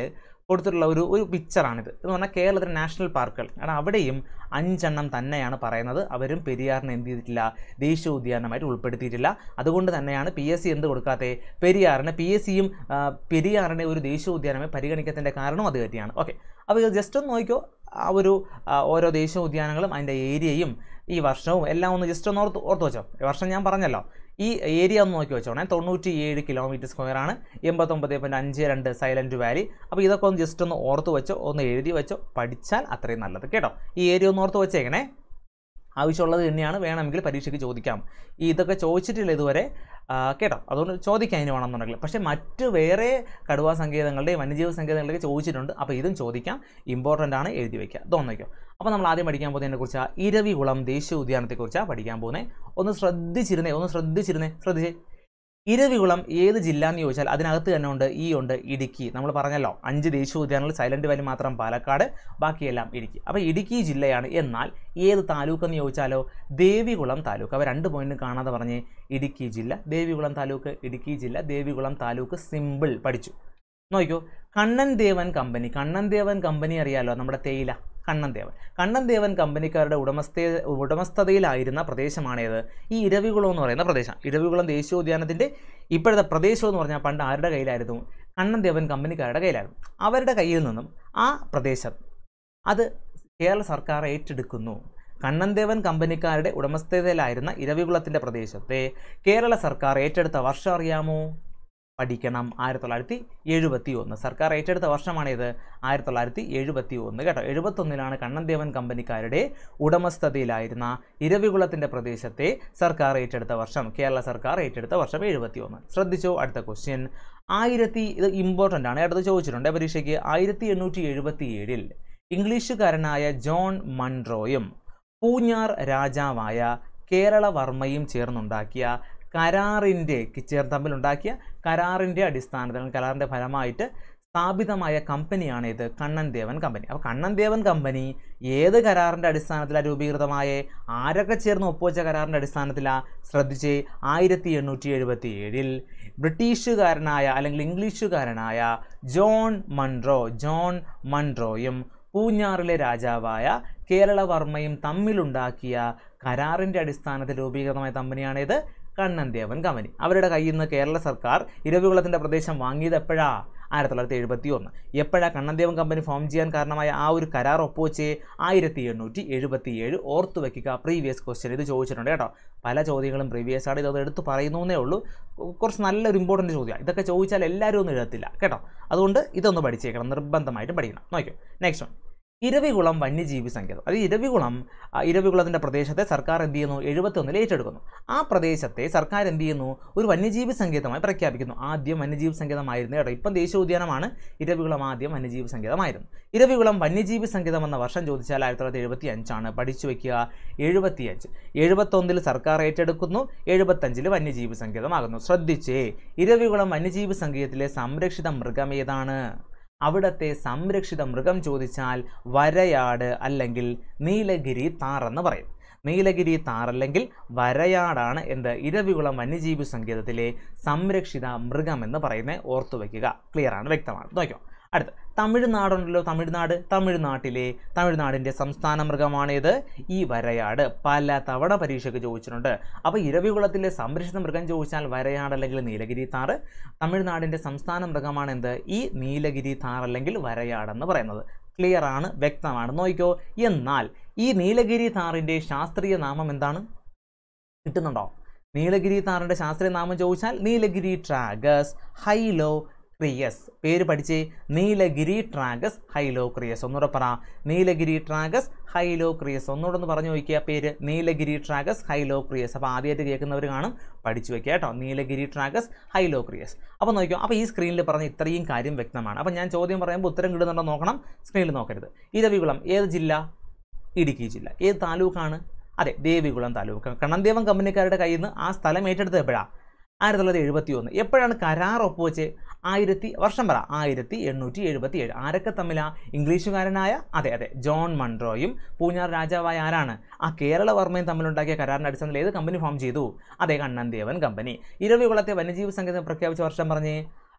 കൊടുത്തിട്ടുള്ള ഒരു ഒരു പിക്ചറാണിത് എന്ന് പറഞ്ഞാൽ കേരളത്തിലെ നാഷണൽ പാർക്കുകൾ കാരണം അവിടെയും അഞ്ചെണ്ണം തന്നെയാണ് പറയുന്നത് അവരും പെരിയാറിനെ എന്ത് ചെയ്തിട്ടില്ല ദേശീയ ഉദ്യാനമായിട്ട് ഉൾപ്പെടുത്തിയിട്ടില്ല അതുകൊണ്ട് തന്നെയാണ് പി എസ് സി എന്ത് കൊടുക്കാതെ പെരിയാറിനെ പി എസ് സിയും പെരിയാറിനെ ഒരു ദേശീയ ഉദ്യാനമായി പരിഗണിക്കത്തിൻ്റെ കാരണം അത് തന്നെയാണ് ഓക്കെ അപ്പോൾ ഇത് ജസ്റ്റ് ഒന്ന് നോക്കിക്കോ ആ ഒരു ആ, ഓരോ ദേശീയ ഉദ്യാനങ്ങളും അതിൻ്റെ ഏരിയയും ഈ വർഷവും എല്ലാം ഒന്ന് ജസ്റ്റ് ഒന്ന് ഓർത്ത് ഓർത്ത് വെച്ചോ വർഷം ഞാൻ പറഞ്ഞല്ലോ ഈ ഏരിയ ഒന്ന് നോക്കി വെച്ചോണേ തൊണ്ണൂറ്റി ഏഴ് കിലോമീറ്റർ സ്ക്വയർ ആണ് എൺപത്തൊമ്പത് പോയിൻറ്റ് അഞ്ച് രണ്ട് സൈലൻറ്റ് വാലി അപ്പോൾ ഇതൊക്കെ ഒന്ന് ജസ്റ്റ് ഒന്ന് ഓർത്ത് വെച്ചോ ഒന്ന് എഴുതി വെച്ചോ പഠിച്ചാൽ അത്രയും നല്ലത് കേട്ടോ ഈ ഏരിയ ഒന്ന് ഓർത്ത് വെച്ചേക്കണേ ആവശ്യമുള്ളത് തന്നെയാണ് വേണമെങ്കിൽ പരീക്ഷയ്ക്ക് ചോദിക്കാം ഈ ഇതൊക്കെ ചോദിച്ചിട്ടില്ല ഇതുവരെ ആ, കേട്ടോ അതുകൊണ്ട് ചോദിക്കാൻ ഇനി വേണമെന്നുണ്ടെങ്കിൽ പക്ഷേ മറ്റ് വേറെ കടുവാ സങ്കേതങ്ങളുടെയും വന്യജീവി സങ്കേതങ്ങളുടെയൊക്കെ ചോദിച്ചിട്ടുണ്ട് അപ്പോൾ ഇതും ചോദിക്കാം ഇമ്പോർട്ടൻ്റ് ആണ് എഴുതി വയ്ക്കുക ഇതൊന്ന് വയ്ക്കും അപ്പോൾ നമ്മൾ ആദ്യം പഠിക്കാൻ പോകുന്നതിനെ കുറിച്ച് ഇരവികുളം ദേശീയ ഉദ്യാനത്തെക്കുറിച്ചാണ് പഠിക്കാൻ പോകുന്നത് ഒന്ന് ശ്രദ്ധിച്ചിരുന്നേ ഒന്ന് ശ്രദ്ധിച്ചിരുന്നേ ശ്രദ്ധിച്ചേ ഇരവികുളം ഏത് ജില്ല എന്ന് ചോദിച്ചാൽ അതിനകത്ത് തന്നെ ഉണ്ട് ഈ ഉണ്ട് ഇടുക്കി നമ്മൾ പറഞ്ഞല്ലോ അഞ്ച് ദേശീയ ഉദ്യാനങ്ങൾ സൈലന്റ് വാലി മാത്രം പാലക്കാട് ബാക്കിയെല്ലാം ഇടുക്കി അപ്പോൾ ഇടുക്കി ജില്ലയാണ് എന്നാൽ ഏത് താലൂക്ക് എന്ന് ചോദിച്ചാലോ ദേവികുളം താലൂക്ക് അവ രണ്ട് പോയിന്റ് കാണാതെ പറഞ്ഞ് ഇടുക്കി ജില്ല ദേവികുളം താലൂക്ക് ഇടുക്കി ജില്ല ദേവികുളം താലൂക്ക് സിമ്പിൾ പഠിച്ചു നോക്കൂ കണ്ണൻ ദേവൻ കമ്പനി കണ്ണൻ ദേവൻ കമ്പനി അറിയാലോ നമ്മുടെ തേയില കണ്ണൻ ദേവൻ കണ്ണൻ ദേവൻ കമ്പനിക്കാരുടെ ഉടമസ്ഥ ഉടമസ്ഥതയിലായിരുന്ന പ്രദേശമാണേത് ഈ ഇരവികുളം എന്ന് പറയുന്ന പ്രദേശം ഇരവികുളം ദേശീയോദ്യാനത്തിൻ്റെ ഇപ്പോഴത്തെ പ്രദേശം എന്ന് പറഞ്ഞാൽ പണ്ട് ആരുടെ കയ്യിലായിരുന്നു കണ്ണൻ ദേവൻ കമ്പനിക്കാരുടെ കയ്യിലായിരുന്നു അവരുടെ കയ്യിൽ നിന്നും ആ പ്രദേശം അത് കേരള സർക്കാർ ഏറ്റെടുക്കുന്നു കണ്ണൻ ദേവൻ കമ്പനിക്കാരുടെ ഉടമസ്ഥതയിലായിരുന്ന ഇരവികുളത്തിൻ്റെ പ്രദേശത്തെ കേരള സർക്കാർ ഏറ്റെടുത്ത വർഷം അറിയാമോ പഠിക്കണം ആയിരത്തി തൊള്ളായിരത്തി എഴുപത്തി ഒന്ന് സർക്കാർ ഏറ്റെടുത്ത വർഷമാണിത് ആയിരത്തി തൊള്ളായിരത്തി എഴുപത്തി ഒന്ന് കേട്ടോ എഴുപത്തൊന്നിലാണ് കണ്ണൻദേവൻ കമ്പനിക്കാരുടെ ഉടമസ്ഥതയിലായിരുന്ന ഇരവികുളത്തിൻ്റെ പ്രദേശത്തെ സർക്കാർ ഏറ്റെടുത്ത വർഷം കേരള സർക്കാർ ഏറ്റെടുത്ത വർഷം എഴുപത്തി ഒന്ന് ശ്രദ്ധിച്ചോ അടുത്ത ക്വസ്റ്റ്യൻ ആയിരത്തി ഇത് ഇമ്പോർട്ടൻ്റ് ആണ് അടുത്ത് ചോദിച്ചിട്ടുണ്ട് പരീക്ഷയ്ക്ക് ആയിരത്തി എണ്ണൂറ്റി എഴുപത്തി ഏഴിൽ ഇംഗ്ലീഷുകാരനായ ജോൺ മൺട്രോയും പൂഞ്ഞാർ രാജാവായ കേരളവർമ്മയും ചേർന്നുണ്ടാക്കിയ കരാറിൻ്റെ ചേർ തമ്മിലുണ്ടാക്കിയ കരാറിൻ്റെ അടിസ്ഥാനത്തിൽ കരാറിൻ്റെ ഫലമായിട്ട് സ്ഥാപിതമായ കമ്പനിയാണ് ഇത് കണ്ണൻ ദേവൻ കമ്പനി അപ്പോൾ കണ്ണൻ ദേവൻ കമ്പനി ഏത് കരാറിൻ്റെ അടിസ്ഥാനത്തിലാണ് രൂപീകൃതമായ ആരൊക്കെ ചേർന്ന് ഒപ്പുവെച്ച കരാറിൻ്റെ അടിസ്ഥാനത്തിലാണ് ശ്രദ്ധിച്ച് ആയിരത്തി എണ്ണൂറ്റി എഴുപത്തി ഏഴിൽ ബ്രിട്ടീഷുകാരനായ അല്ലെങ്കിൽ ഇംഗ്ലീഷുകാരനായ ജോൺ മൺട്രോ ജോൺ മൺട്രോയും പൂഞ്ഞാറിലെ രാജാവായ കേരളവർമ്മയും തമ്മിലുണ്ടാക്കിയ കരാറിൻ്റെ അടിസ്ഥാനത്തിൽ രൂപീകൃതമായ കമ്പനിയാണിത് കണ്ണൻ ദേവൻ കമ്പനി അവരുടെ കയ്യിൽ നിന്ന് കേരള സർക്കാർ ഇരവികുളത്തിൻ്റെ പ്രദേശം വാങ്ങിയത് എപ്പോഴാ ആയിരത്തി തൊള്ളായിരത്തി എഴുപത്തി ഒന്ന് എപ്പോഴാണ് കണ്ണൻദേവൻ കമ്പനി ഫോം ചെയ്യാൻ കാരണമായ ആ ഒരു കരാർ ഒപ്പുവെച്ച് ആയിരത്തി എണ്ണൂറ്റി എഴുപത്തി ഏഴ് ഓർത്ത് വയ്ക്കുക പ്രീവിയസ് ക്വസ്റ്റ്യൻ ഇത് ചോദിച്ചിട്ടുണ്ട് കേട്ടോ പല ചോദ്യങ്ങളും പ്രീവിയസ് ആണ് ഇതൊന്ന് എടുത്ത് പറയുന്നേ ഉള്ളൂ കുറച്ച് നല്ലൊരു ഇമ്പോർട്ടൻറ്റ് ചോദ്യമാണ് ഇതൊക്കെ ചോദിച്ചാൽ എല്ലാവരും ഒന്നും എഴുതത്തില്ല കേട്ടോ അതുകൊണ്ട് ഇതൊന്ന് പഠിച്ചേക്കണം നിർബന്ധമായിട്ടും പഠിക്കണം നോക്കിയോ നെക്സ്റ്റ് വൺ ഇരവികുളം വന്യജീവി സങ്കേതം അത് ഇരവികുളം ആ, ഇരവികുളത്തിൻ്റെ പ്രദേശത്തെ സർക്കാർ എന്ത് ചെയ്യുന്നു എഴുപത്തൊന്നിൽ ഏറ്റെടുക്കുന്നു ആ പ്രദേശത്തെ സർക്കാർ എന്ത് ചെയ്യുന്നു ഒരു വന്യജീവി സങ്കേതമായി പ്രഖ്യാപിക്കുന്നു ആദ്യം വന്യജീവി സങ്കേതമായിരുന്നു കേട്ടോ ഇപ്പം ദേശീയോദ്യാനമാണ് ഇരവികുളം ആദ്യം വന്യജീവി സങ്കേതമായിരുന്നു ഇരവികുളം വന്യജീവി സങ്കേതം എന്ന വർഷം ചോദിച്ചാൽ ആയിരത്തി തൊള്ളായിരത്തി എഴുപത്തി അഞ്ചാണ് പഠിച്ചു വയ്ക്കുക എഴുപത്തിയഞ്ച് എഴുപത്തൊന്നിൽ സർക്കാർ ഏറ്റെടുക്കുന്നു എഴുപത്തഞ്ചിൽ വന്യജീവി സങ്കേതമാകുന്നു ശ്രദ്ധിച്ചേ ഇരവികുളം വന്യജീവി സങ്കേതത്തിലെ സംരക്ഷിത മൃഗം ഏതാണ് അവിടത്തെ സംരക്ഷിത മൃഗം ചോദിച്ചാൽ വരയാട് അല്ലെങ്കിൽ നീലഗിരി താറെന്ന് പറയും നീലഗിരി താറല്ലെങ്കിൽ വരയാടാണ് എന്ത് ഇരവികുളം വന്യജീവി സങ്കേതത്തിലെ സംരക്ഷിത മൃഗം എന്ന് പറയുന്നത് ഓർത്തു വയ്ക്കുക ക്ലിയർ ആണ് വ്യക്തമാണ് നോക്കിയോ അടുത്ത് തമിഴ്നാടുണ്ടല്ലോ തമിഴ്നാട് തമിഴ്നാട്ടിലെ തമിഴ്നാടിൻ്റെ സംസ്ഥാന മൃഗമാണേത് ഈ വരയാട് പല തവണ പരീക്ഷയ്ക്ക് ചോദിച്ചിട്ടുണ്ട് അപ്പോൾ ഇരവികുളത്തിലെ സംരക്ഷിത മൃഗം ചോദിച്ചാൽ വരയാട് അല്ലെങ്കിൽ നീലഗിരി താറ് തമിഴ്നാടിൻ്റെ സംസ്ഥാന മൃഗമാണ് എന്ത് ഈ നീലഗിരി താർ അല്ലെങ്കിൽ വരയാടെന്ന് പറയുന്നത് ക്ലിയർ ആണ് വ്യക്തമാണ് നോക്കിക്കോ എന്നാൽ ഈ നീലഗിരി താറിൻ്റെ ശാസ്ത്രീയ നാമം എന്താണ് കിട്ടുന്നുണ്ടോ നീലഗിരി താറിൻ്റെ ശാസ്ത്രീയ നാമം ചോദിച്ചാൽ നീലഗിരി ട്രാഗസ് ഹൈലോ ക്രിയസ് പേര് പഠിച്ചേ നീലഗിരി ട്രാഗസ് ഹൈലോ ക്രിയസ് ഒന്നുകൂടെ പറ നീലഗിരി ട്രാഗസ് ഹൈലോ ക്രിയസ് ഒന്നുകൂടെ ഒന്ന് പറഞ്ഞു നോക്കിയ പേര് നീലഗിരി ട്രാഗസ് ഹൈലോ ക്രിയസ് അപ്പോൾ ആദ്യമായിട്ട് കേൾക്കുന്നവർ കാണും പഠിച്ചു വെക്കുക കേട്ടോ നീലഗിരി ട്രാഗസ് ഹൈലോ ക്രിയസ് അപ്പോൾ നോക്കിയോ അപ്പോൾ ഈ സ്ക്രീനിൽ പറഞ്ഞ ഇത്രയും കാര്യം വ്യക്തമാണ് അപ്പോൾ ഞാൻ ചോദ്യം പറയുമ്പോൾ ഉത്തരം കിട്ടുന്നുണ്ടോ നോക്കണം സ്ക്രീനിൽ നോക്കരുത് ഇരവികുളം ഏത് ജില്ല ഇടുക്കി ജില്ല ഏത് താലൂക്കാണ് അതെ ദേവികുളം താലൂക്ക് കണ്ണന്തേവം കമ്പനിക്കാരുടെ കയ്യിൽ നിന്ന് ആ സ്ഥലം ഏറ്റെടുത്തത് എപ്പോഴാണ് ആയിരത്തി തൊള്ളായിരത്തി എഴുപത്തി ഒന്ന് എപ്പോഴാണ് കരാർ ഒപ്പുവെച്ച് ആയിരത്തി വർഷം പറ ആയിരത്തി എണ്ണൂറ്റി എഴുപത്തി ഏഴ് ആരൊക്കെ തമ്മിലാ ഇംഗ്ലീഷുകാരനായ അതെ അതെ ജോൺ മൺട്രോയും പൂഞ്ഞാർ രാജാവായ ആരാണ് ആ കേരളവർമ്മയും തമ്മിലുണ്ടാക്കിയ കരാറിൻ്റെ അടിസ്ഥാനത്തിൽ ഏത് കമ്പനി ഫോം ചെയ്തു അതെ കണ്ണൻ ദേവൻ കമ്പനി ഇരവികുളത്തെ വന്യജീവി സംഗീതം പ്രഖ്യാപിച്ച വർഷം പറഞ്ഞേ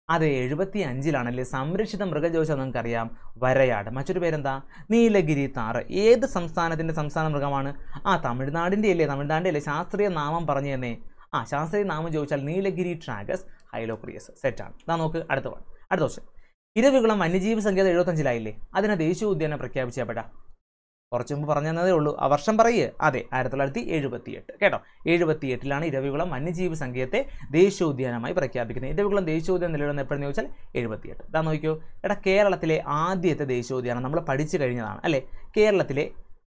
അതെ എഴുപത്തി അഞ്ചിലാണല്ലേ സംരക്ഷിത മൃഗം ചോദിച്ചാൽ നിങ്ങൾക്കറിയാം വരയാട് മറ്റൊരു പേരെന്താ നീലഗിരി താറ് ഏത് സംസ്ഥാനത്തിൻ്റെ സംസ്ഥാന മൃഗമാണ് ആ തമിഴ്നാടിൻ്റെ അല്ലേ തമിഴ്നാടിൻ്റെ അല്ലേ ശാസ്ത്രീയ നാമം പറഞ്ഞു തന്നെ ആ ശാസ്ത്രീയ നാമം ചോദിച്ചാൽ നീലഗിരി ട്രാഗസ് ഹൈലോക്രിയസ് സെറ്റാണ് ഇതാ നോക്ക് അടുത്ത വൺ അടുത്ത ക്വസ്റ്റ്യൻ ഇരവികുളം വന്യജീവി സങ്കേതം എഴുപത്തഞ്ചിലായില്ലേ അതിനെ ദേശീയ ഉദ്യാനം പ്രഖ്യാപിച്ചപ്പെടാ കുറച്ച് മുമ്പ് പറഞ്ഞു തന്നതേ ഉള്ളൂ ആ വർഷം പറയുക അതെ ആയിരത്തി തൊള്ളായിരത്തി എഴുപത്തി എട്ട് കേട്ടോ എഴുപത്തി എട്ടിലാണ് ഇരവികുളം വന്യജീവി സങ്കേതത്തെ ദേശീയോദ്യാനമായി പ്രഖ്യാപിക്കുന്നത് ഇരവികുളം ദേശീയോദ്യാനം നിലവിലുന്ന എപ്പോഴെന്ന് ചോദിച്ചാൽ എഴുപത്തിയെട്ട് ഇതാ നോക്കിയോ എടാ കേരളത്തിലെ ആദ്യത്തെ ദേശീയോദ്യാനം നമ്മൾ പഠിച്ചു കഴിഞ്ഞതാണ് അല്ലേ കേരളത്തിലെ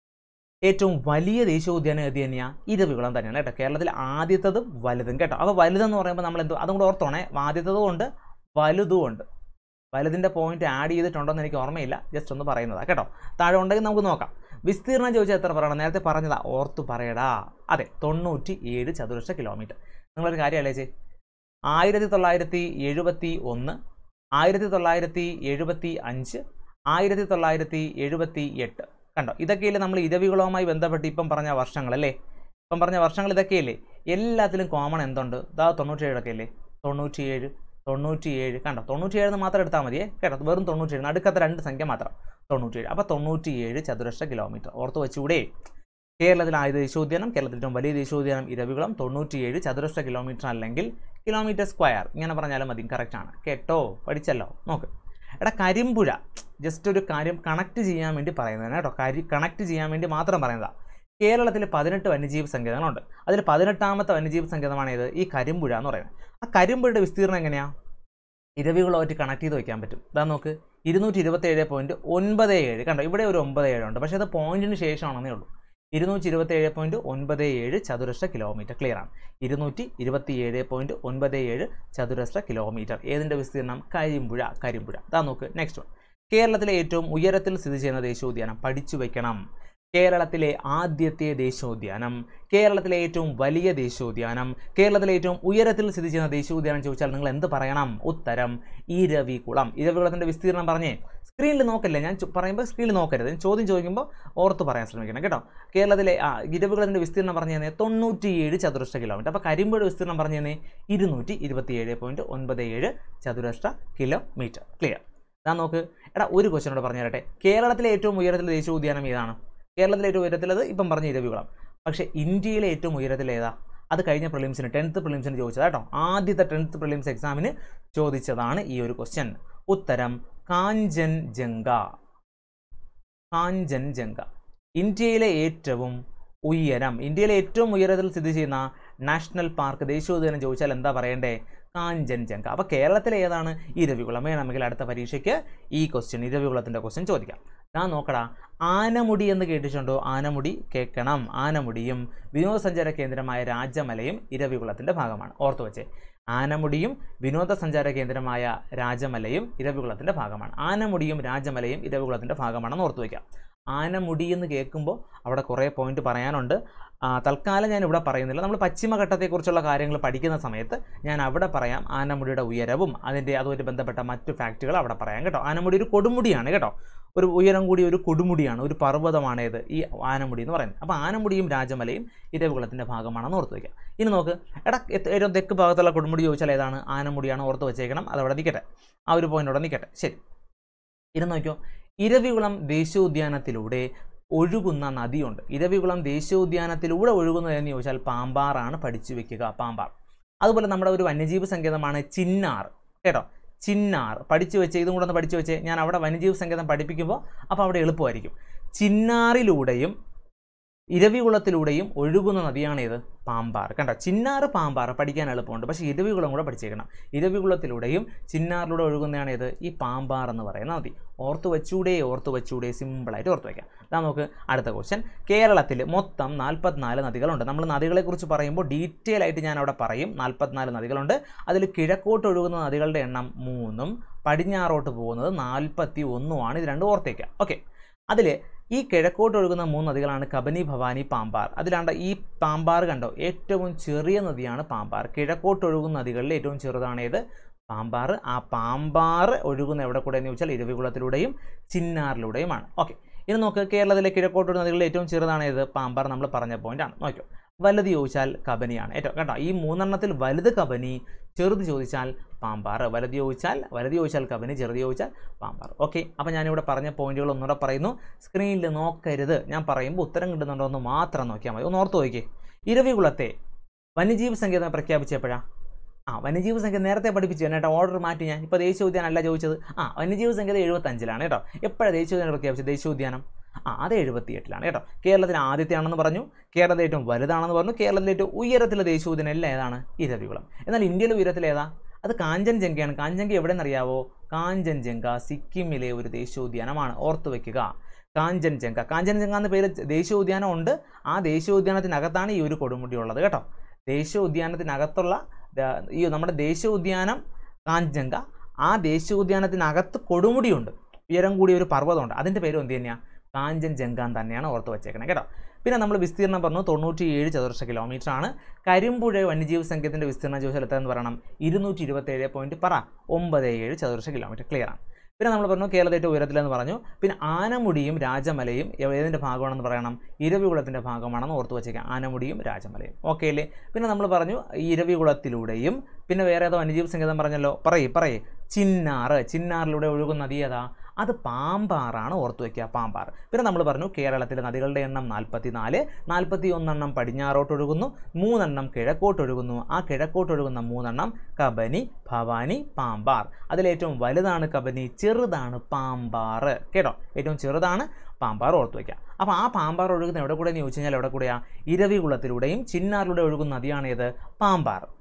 ഏറ്റവും വലിയ ദേശീയോദ്യാനം ഏത് തന്നെയാണ് ഇരവികുളം തന്നെയാണ് കേട്ടോ കേരളത്തിലെ ആദ്യത്തതും വലുതും കേട്ടോ അപ്പോൾ വലുതെന്ന് പറയുമ്പോൾ നമ്മൾ എന്തോ അതും കൂടെ ഓർത്തോണേ ആദ്യത്തതും ഉണ്ട് വലുതും ഉണ്ട് വലുതിൻ്റെ പോയിന്റ് ആഡ് ചെയ്തിട്ടുണ്ടോയെന്ന് എനിക്ക് ഓർമ്മയില്ല ജസ്റ്റ് ഒന്ന് പറയുന്നതാണ് കേട്ടോ താഴെ ഉണ്ടെങ്കിൽ നമുക്ക് നോക്കാം വിസ്തീർണം ചോദിച്ചാൽ എത്ര പറയണം നേരത്തെ പറഞ്ഞതാ ഓർത്തു പറയടാ അതെ തൊണ്ണൂറ്റി ഏഴ് ചതുരശ്ര കിലോമീറ്റർ നിങ്ങളൊരു കാര്യം അല്ലേ ചേ ആയിരത്തി തൊള്ളായിരത്തി എഴുപത്തി ഒന്ന് ആയിരത്തി തൊള്ളായിരത്തി എഴുപത്തി അഞ്ച് ആയിരത്തി തൊള്ളായിരത്തി എഴുപത്തി എട്ട് കണ്ടോ ഇതൊക്കെയല്ലേ നമ്മൾ ഇരവികുളവുമായി ബന്ധപ്പെട്ട് ഇപ്പം പറഞ്ഞ വർഷങ്ങളല്ലേ ഇപ്പം പറഞ്ഞ വർഷങ്ങൾ ഇതൊക്കെയല്ലേ എല്ലാത്തിലും കോമൺ എന്തുണ്ട് ഇതാ തൊണ്ണൂറ്റിയേഴൊക്കെ അല്ലേ തൊണ്ണൂറ്റിയേഴ് തൊണ്ണൂറ്റിയേഴ് കണ്ടോ തൊണ്ണൂറ്റിയേഴ് മാത്രം എടുത്താൽ മതിയേ കേട്ടോ വെറും തൊണ്ണൂറ്റിയേഴ് നടുക്കത്തെ രണ്ട് സംഖ്യ മാത്രം തൊണ്ണൂറ്റിയേഴ് അപ്പോൾ തൊണ്ണൂറ്റിയേഴ് ചതുരശ്ര കിലോമീറ്റർ ഓർത്ത് വെച്ചുകൂടെ കേരളത്തിലെ ആദ്യ ദേശീയോദ്യാനം കേരളത്തിലെ ഏറ്റവും വലിയ ദേശീയോദ്യാനം ഇരവികുളം തൊണ്ണൂറ്റിയേഴ് ചതുരശ്ര കിലോമീറ്റർ അല്ലെങ്കിൽ കിലോമീറ്റർ സ്ക്വയർ ഇങ്ങനെ പറഞ്ഞാലും മതി കറക്റ്റാണ് കേട്ടോ പഠിച്ചല്ലോ നോക്ക് എടാ കരിമ്പുഴ ജസ്റ്റ് ഒരു കാര്യം കണക്ട് ചെയ്യാൻ വേണ്ടി പറയുന്നതാണ് കേട്ടോ കരി കണക്ട് ചെയ്യാൻ വേണ്ടി മാത്രം പറയുന്നതാണ് കേരളത്തിൽ പതിനെട്ട് വന്യജീവി സങ്കേതങ്ങളുണ്ട് അതിൽ പതിനെട്ടാമത്തെ വന്യജീവി സങ്കേതമാണ് ഇത് ഈ കരിമ്പുഴ എന്ന് പറയുന്നത് ആ കരിമ്പുഴയുടെ വിസ്തീർണം എങ്ങനെയാണ് ഇരവികളുമായിട്ട് കണക്ട് ചെയ്ത് വയ്ക്കാൻ പറ്റും ഇതാ നോക്ക് ഇരുന്നൂറ്റി ഇരുപത്തി ഏഴ് പോയിൻറ്റ് ഒൻപത് ഏഴ് കണ്ടോ ഇവിടെ ഒരു ഒമ്പത് ഏഴ് ഉണ്ട് പക്ഷേ അത് പോയിന്റിന് ശേഷമാണെന്നേ ഉള്ളൂ ഇരുന്നൂറ്റി ഇരുപത്തി ഏഴ് പോയിൻറ്റ് ഒൻപത് ഏഴ് ചതുരശ്ര കിലോമീറ്റർ ക്ലിയർ ആണ് ഇരുന്നൂറ്റി ഇരുപത്തി ഏഴ് പോയിൻറ്റ് ഒൻപത് ഏഴ് ചതുരശ്ര കിലോമീറ്റർ ഏതിൻ്റെ വിസ്തീർണം കരിമ്പുഴ കരിമ്പുഴ ഇതാ നോക്ക് നെക്സ്റ്റ് വൺ കേരളത്തിലെ ഏറ്റവും ഉയരത്തിൽ സ്ഥിതി ചെയ്യുന്ന ദേശീയോദ്യാനം പഠിച്ചു വയ്ക്കണം കേരളത്തിലെ ആദ്യത്തെ ദേശീയോദ്യാനം കേരളത്തിലെ ഏറ്റവും വലിയ ദേശീയോദ്യാനം കേരളത്തിലെ ഏറ്റവും ഉയരത്തിൽ സ്ഥിതി ചെയ്യുന്ന ദേശീയോദ്യാനം ചോദിച്ചാൽ നിങ്ങൾ എന്ത് പറയണം ഉത്തരം ഇരവികുളം ഇരവികുളത്തിൻ്റെ വിസ്തീർണം പറഞ്ഞേ സ്ക്രീനിൽ നോക്കല്ലേ ഞാൻ ചോ- പറയുമ്പോൾ സ്ക്രീനിൽ നോക്കരുത് ഞാൻ ചോദ്യം ചോദിക്കുമ്പോൾ ഓർത്ത് പറയാൻ ശ്രമിക്കണം കേട്ടോ കേരളത്തിലെ ആ ഇരവികുളത്തിൻ്റെ വിസ്തീർണം പറഞ്ഞു തന്നെ തൊണ്ണൂറ്റിയേഴ് ചതുരശ്ര കിലോമീറ്റർ അപ്പോൾ കരിമ്പുഴ വിസ്തീർണം പറഞ്ഞു തന്നെ ഇരുന്നൂറ്റി ഇരുപത്തിയേഴ് പോയിൻറ്റ് ഒൻപത് ഏഴ് ചതുരശ്ര കിലോമീറ്റർ ക്ലിയർ ഞാൻ നോക്ക് എടാ ഒരു ക്വസ്റ്റ്യൻ കൂടെ പറഞ്ഞു തരട്ടെ കേരളത്തിലെ ഏറ്റവും ഉയരത്തിലെ ദേശീയോദ്യാനം ഏതാണ് കേരളത്തിലെ ഏറ്റവും ഉയരത്തിലത് ഇപ്പം പറഞ്ഞ ഇരവികുളം പക്ഷേ ഇന്ത്യയിലെ ഏറ്റവും ഉയരത്തിൽ ഏതാ അത് കഴിഞ്ഞ പ്രിലിംസിന് ടെൻത്ത് പ്രിലിംസിന് ചോദിച്ചത് കേട്ടോ ആദ്യത്തെ ടെൻത്ത് പ്രിലിംസ് എക്സാമിന് ചോദിച്ചതാണ് ഈ ഒരു ക്വസ്റ്റ്യൻ ഉത്തരം കാഞ്ചൻജംഗ കാഞ്ചൻജംഗ ഇന്ത്യയിലെ ഏറ്റവും ഉയരം ഇന്ത്യയിലെ ഏറ്റവും ഉയരത്തിൽ സ്ഥിതി ചെയ്യുന്ന നാഷണൽ പാർക്ക് ദേശീയോദ്യാനം ചോദിച്ചാൽ എന്താ പറയണ്ടേ കാഞ്ചൻജംഗ അപ്പോൾ കേരളത്തിലെ ഏതാണ് ഇരവികുളം വേണമെങ്കിൽ അടുത്ത പരീക്ഷയ്ക്ക് ഈ ക്വസ്റ്റ്യൻ ഇരവികുളത്തിൻ്റെ ക്വസ്റ്റ്യൻ ചോദിക്കാം ഞാൻ നോക്കടാ ആനമുടി എന്ന് കേട്ടിട്ടുണ്ടോ ആനമുടി കേൾക്കണം ആനമുടിയും വിനോദസഞ്ചാര കേന്ദ്രമായ രാജമലയും ഇരവികുളത്തിൻ്റെ ഭാഗമാണ് ഓർത്തു വെച്ചേ ആനമുടിയും വിനോദസഞ്ചാര കേന്ദ്രമായ രാജമലയും ഇരവികുളത്തിൻ്റെ ഭാഗമാണ് ആനമുടിയും രാജമലയും ഇരവികുളത്തിൻ്റെ ഭാഗമാണെന്ന് ഓർത്തു വയ്ക്കാം ആനമുടി എന്ന് കേൾക്കുമ്പോൾ അവിടെ കുറേ പോയിന്റ് പറയാനുണ്ട് ആ, തൽക്കാലം ഞാൻ ഇവിടെ പറയുന്നില്ല നമ്മൾ പശ്ചിമഘട്ടത്തെക്കുറിച്ചുള്ള കാര്യങ്ങൾ പഠിക്കുന്ന സമയത്ത് ഞാൻ അവിടെ പറയാം ആനമുടിയുടെ ഉയരവും അതിൻ്റെ അതുമായിട്ട് ബന്ധപ്പെട്ട മറ്റു ഫാക്റ്റുകൾ അവിടെ പറയാം കേട്ടോ ആനമുടി ഒരു കൊടുമുടിയാണ് കേട്ടോ ഒരു ഉയരം കൂടി ഒരു കൊടുമുടിയാണ് ഒരു പർവ്വതമാണ് ഇത് ഈ ആനമുടി എന്ന് പറയുന്നത് അപ്പോൾ ആനമുടിയും രാജമലയും ഇരവികുളത്തിൻ്റെ ഭാഗമാണെന്ന് ഓർത്ത് വയ്ക്കുക ഇനി നോക്ക് എടാ എത്ത- ഏറ്റവും തെക്ക് ഭാഗത്തുള്ള കൊടുമുടി ചോദിച്ചാൽ ഏതാണ് ആനമുടിയാണ് ഓർത്ത് വെച്ചേക്കണം അതവിടെ നിൽക്കട്ടെ ആ ഒരു പോയിന്റ് അവിടെ നിൽക്കട്ടെ ശരി ഇത് നോക്കിയോ ഇരവികുളം ദേശീയോദ്യാനത്തിലൂടെ ഒഴുകുന്ന നദിയുണ്ട് ഇരവികുളം ദേശീയോദ്യാനത്തിലൂടെ ഒഴുകുന്നത് എന്ന് ചോദിച്ചാൽ പാമ്പാറാണ് പഠിച്ചു വെക്കുക പാമ്പാർ അതുപോലെ നമ്മുടെ ഒരു വന്യജീവി സങ്കേതമാണ് ചിന്നാർ കേട്ടോ ചിന്നാർ പഠിച്ചു വെച്ച് ഇതും കൂടെ ഒന്ന് പഠിച്ചു വെച്ച് ഞാൻ അവിടെ വന്യജീവി സങ്കേതം പഠിപ്പിക്കുമ്പോൾ അപ്പോൾ അവിടെ എളുപ്പമായിരിക്കും ചിന്നാറിലൂടെയും ഇരവികുളത്തിലൂടെയും ഒഴുകുന്ന നദിയാണേത് പാമ്പാർ കണ്ടോ ചിന്നാറ് പാമ്പാർ പഠിക്കാൻ എളുപ്പമുണ്ട് പക്ഷേ ഇരവികുളം കൂടെ പഠിച്ചേക്കണം ഇരവികുളത്തിലൂടെയും ചിന്നാറിലൂടെ ഒഴുകുന്നതാണേത് ഈ പാമ്പാർ എന്ന് പറയുന്ന നദി ഓർത്ത് വെച്ചൂടെ ഓർത്ത് വെച്ചൂടെ സിമ്പിളായിട്ട് ഓർത്ത് വയ്ക്കാം അതാ നോക്ക് അടുത്ത ക്വസ്റ്റ്യൻ കേരളത്തിൽ മൊത്തം നാൽപ്പത്തിനാല് നദികളുണ്ട് നമ്മൾ നദികളെക്കുറിച്ച് പറയുമ്പോൾ ഡീറ്റെയിൽ ആയിട്ട് ഞാൻ അവിടെ പറയും നാൽപ്പത്തിനാല് നദികളുണ്ട് അതിൽ കിഴക്കോട്ട് ഒഴുകുന്ന നദികളുടെ എണ്ണം മൂന്നും പടിഞ്ഞാറോട്ട് പോകുന്നത് നാൽപ്പത്തി ഒന്നുമാണ് ഇത് രണ്ടും ഓർത്തേക്കാം ഓക്കെ അതിൽ ഈ കിഴക്കോട്ട് ഒഴുകുന്ന മൂന്ന് നദികളാണ് കബനി ഭവാനി പാമ്പാർ അതിലാണ്ട് ഈ പാമ്പാർ കണ്ടോ ഏറ്റവും ചെറിയ നദിയാണ് പാമ്പാർ കിഴക്കോട്ട് ഒഴുകുന്ന നദികളിൽ ഏറ്റവും ചെറുതാണ് ഏത് പാമ്പാർ ആ പാമ്പാർ ഒഴുകുന്ന എവിടെ കൂടെ എന്ന് ചോദിച്ചാൽ ഇരവികുളത്തിലൂടെയും ചിന്നാറിലൂടെയുമാണ് ഓക്കെ ഇനി നോക്ക് കേരളത്തിലെ കിഴക്കോട്ട് ഒഴുകുന്ന നദികളിൽ ഏറ്റവും ചെറുതാണ് ഏത് പാമ്പാർ നമ്മൾ പറഞ്ഞ പോയിന്റാണ് നോക്കിയോ വലുത് ചോദിച്ചാൽ കബനിയാണ് ഏറ്റവും കേട്ടോ ഈ മൂന്നെണ്ണത്തിൽ വലുത് കബനി ചെറുത് ചോദിച്ചാൽ പാമ്പാറ് വലുത് ചോദിച്ചാൽ വലുത് ചോദിച്ചാൽ കബനി ചെറുത് ചോദിച്ചാൽ പാമ്പാറ് ഓക്കെ അപ്പോൾ ഞാനിവിടെ പറഞ്ഞ പോയിന്റുകൾ ഒന്നുകൂടെ പറയുന്നു സ്ക്രീനിൽ നോക്കരുത് ഞാൻ പറയുമ്പോൾ ഉത്തരം കിട്ടുന്നുണ്ടോ എന്ന് മാത്രം നോക്കിയാൽ മതി ഒന്ന് ഓർത്ത് നോക്കിയേ ഇരവികുളത്തെ വന്യജീവി സങ്കേതം പ്രഖ്യാപിച്ചപ്പോഴാ ആ വന്യജീവി സങ്കേതം നേരത്തെ പഠിപ്പിച്ചു കേട്ടോ ഓർഡർ മാറ്റി ഞാൻ ഇപ്പോൾ ദേശീയോദ്യാനം അല്ല ചോദിച്ചത് ആ വന്യജീവി സങ്കേതം എഴുപത്തഞ്ചിലാണ് കേട്ടോ എപ്പോഴാണ് ദേശീയോദ്യാനം പ്രഖ്യാപിച്ചത് ദേശീയോദ്യാനം ആ അത് എഴുപത്തിയെട്ടിലാണ് കേട്ടോ കേരളത്തിൽ ആദ്യത്തെയാണെന്ന് പറഞ്ഞു കേരളത്തിൽ ഏറ്റവും വലുതാണെന്ന് പറഞ്ഞു കേരളത്തിൽ ഏറ്റവും ഉയരത്തിലെ ദേശീയോദ്യാനം എല്ലാം ഏതാണ് ഇരവികുളം എന്നാൽ ഇന്ത്യയിലെ ഉയരത്തിൽ ഏതാ അത് കാഞ്ചൻജംഗയാണ് കാഞ്ചൻജംഗ എവിടെ നിന്നറിയാവോ കാഞ്ചൻജംഗ സിക്കിമിലെ ഒരു ദേശീയോദ്യാനമാണ് ഓർത്തു വെക്കുക കാഞ്ചൻജംഗ കാഞ്ചൻജംഗ എന്ന പേര് ദേശീയോദ്യാനം ഉണ്ട് ആ ദേശീയോദ്യാനത്തിനകത്താണ് ഈ ഒരു കൊടുമുടി ഉള്ളത് കേട്ടോ ദേശീയോദ്യാനത്തിനകത്തുള്ള ദ- ഈ നമ്മുടെ ദേശീയോദ്യാനം കാഞ്ചൻജംഗ ആ ദേശീയോദ്യാനത്തിനകത്ത് കൊടുമുടിയുണ്ട് ഉയരം കൂടിയ ഒരു പർവ്വതമുണ്ട് അതിൻ്റെ പേര് എന്ത് തന്നെയാണ് കാഞ്ചൻജംഗാൻ തന്നെയാണ് ഓർത്ത് വെച്ചേക്കണേ കേട്ടോ പിന്നെ നമ്മൾ വിസ്തീർണം പറഞ്ഞു തൊണ്ണൂറ്റി ഏഴ് ചതുരശ്ര കിലോമീറ്റർ ആണ് കരിമ്പുഴ വന്യജീവി സങ്കേതത്തിൻ്റെ വിസ്തീർണം ചോദിച്ചാൽ എത്രയെന്ന് പറയണം ഇരുന്നൂറ്റി ഇരുപത്തേഴ് പോയിൻറ്റ് പറ ഒമ്പത് ഏഴ് ചതുരശ്ര കിലോമീറ്റർ ക്ലിയർ ആണ് പിന്നെ നമ്മൾ പറഞ്ഞു കേരളത്തിൽ ഏറ്റവും ഉയരത്തിലെന്ന് പറഞ്ഞു പിന്നെ ആനമുടിയും രാജമലയും ഏതിൻ്റെ ഭാഗമാണെന്ന് പറയണം ഇരവികുളത്തിൻ്റെ ഭാഗമാണെന്ന് ഓർത്ത് വെച്ചേക്കാം ആനമുടിയും രാജമലയും ഓക്കെ അല്ലേ പിന്നെ നമ്മൾ പറഞ്ഞു ഈ ഇരവികുളത്തിലൂടെയും പിന്നെ വേറെ ഏതോ വന്യജീവി സങ്കേതം പറഞ്ഞല്ലോ പറയേ പറയേ ചിന്നാറ് ചിന്നാറിലൂടെ ഒഴുകുന്ന നദി ഏതാ അത് പാമ്പാറാണ് ഓർത്തു വയ്ക്കുക പാമ്പാർ പിന്നെ നമ്മൾ പറഞ്ഞു കേരളത്തിലെ നദികളുടെ എണ്ണം നാൽപ്പത്തി നാല് നാൽപ്പത്തി ഒന്നെണ്ണം പടിഞ്ഞാറോട്ട് ഒഴുകുന്നു മൂന്നെണ്ണം കിഴക്കോട്ട് ഒഴുകുന്നു ആ കിഴക്കോട്ട് ഒഴുകുന്ന മൂന്നെണ്ണം കബനി ഭവാനി പാമ്പാർ അതിലേറ്റവും വലുതാണ് കബനി ചെറുതാണ് പാമ്പാർ കേട്ടോ ഏറ്റവും ചെറുതാണ് പാമ്പാർ ഓർത്ത് വയ്ക്കുക അപ്പോൾ ആ പാമ്പാർ ഒഴുകുന്ന എവിടെ കൂടെ എന്ന് ചോദിച്ചു കഴിഞ്ഞാൽ എവിടെ കൂടെയാ ഇരവികുളത്തിലൂടെയും ചിന്നാറിലൂടെ ഒഴുകുന്ന നദിയാണ് ഏത് പാമ്പാർ